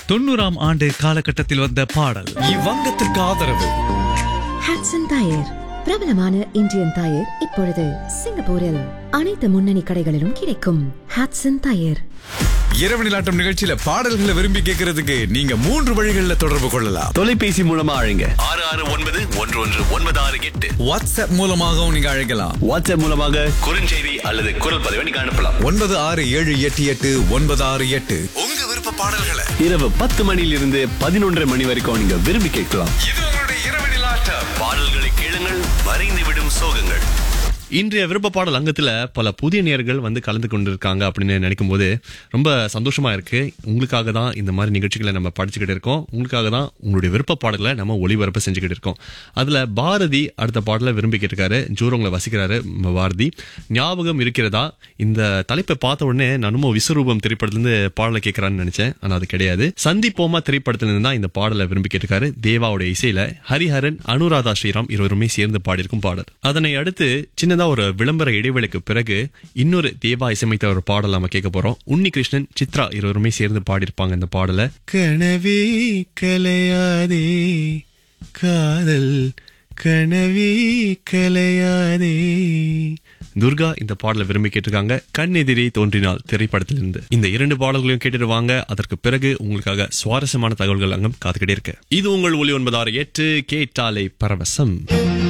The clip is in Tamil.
தொண்ணூறாம் ஆண்டு காலகட்டத்தில் வந்த பாடல் இவ்வங்கத்திற்கு ஆதரவு ஹாட்சன் டயர் பிரபலமான இந்தியன் டயர் இப்பொழுது சிங்கப்பூரில் அனைத்து முன்னணி கடைகளிலும் கிடைக்கும் ஹாட்சன் டயர் இரவு நிலாட்டம் நிகழ்ச்சியில பாடல்களை விரும்பி கேட்கறதுக்கு நீங்க மூன்று வழிகள்ல தொடர்பு கொள்ளலாம் தொலைபேசி மூலமா அழைங்க ஆறு ஆறு ஒன்பது ஒன்று ஒன்று ஒன்பது ஆறு எட்டு வாட்ஸ்அப் மூலமாகவும் நீங்க அழைக்கலாம் வாட்ஸ்அப் மூலமாக குறுஞ்செய்தி அல்லது குரல் பதிவை நீங்க அனுப்பலாம் ஒன்பது ஆறு ஏழு எட்டு எட்டு ஒன்பது ஆறு எட்டு உங்க விருப்ப பாடல்களை இரவு பத்து மணியிலிருந்து பதினொன்றரை மணி வரைக்கும் நீங்க விரும்பி கேட்கலாம் இது உங்களுடைய இரவு நிலாட்டம் பாடல்களை கேளுங்கள் வரைந்து விடும் சோகங்கள் இன்றைய விருப்ப பாடல் அங்கத்துல பல புதிய நேயர்கள் வந்து கலந்து கொண்டிருக்காங்க அப்படின்னு நினைக்கும் போது ரொம்ப சந்தோஷமா இருக்கு உங்களுக்காக தான் இந்த மாதிரி நிகழ்ச்சிகளை நம்ம படிச்சுக்கிட்டு இருக்கோம் உங்களுக்காக தான் உங்களுடைய விருப்ப பாடலை நம்ம ஒளிபரப்பு செஞ்சுக்கிட்டு இருக்கோம் அதுல பாரதி அடுத்த பாடலை விரும்பி கேட்டிருக்காரு ஜூரோங்களை வசிக்கிறாரு ம- பாரதி ஞாபகம் இருக்கிறதா இந்த தலைப்பை பார்த்த உடனே நானும் விஸ்வரூபம் திரைப்படத்திலிருந்து பாடலை கேட்கறான்னு நினைச்சேன் ஆனா அது கிடையாது சந்திப்போமா திரைப்படத்திலிருந்து தான் இந்த பாடலை விரும்பி கேட்டிருக்காரு தேவாவோட இசையில ஹரிஹரன் அனுராதா ஸ்ரீராம் இருவருமே சேர்ந்து பாடியிருக்கும் பாடல் அதனை அடுத்து சின்னதா ஒரு விளம்பர இடைவேளைக்கு பிறகு இன்னொரு தேவா இசையமைத்த ஒரு பாடல் நம்ம கேட்க போறோம் உன்னி கிருஷ்ணன் சித்ரா இருவருமே சேர்ந்து பாடியிருப்பாங்க இந்த பாடலை கனவே கலையாதே காதல் கனவே கலையாதே துர்கா இந்த பாடலை விரும்பி கேட்டிருக்காங்க கண்ணெதிரே தோன்றினால் திரைப்படத்திலிருந்து இந்த இரண்டு பாடல்களையும் கேட்டுட்டு வாங்க அதற்கு பிறகு உங்களுக்காக சுவாரஸ்யமான தகவல்கள் அங்கம் காத்துக்கிட்டே இருக்கு இது உங்கள் ஒளி ஒன்பதாறு எட்டு கேட்டாலை பரவசம்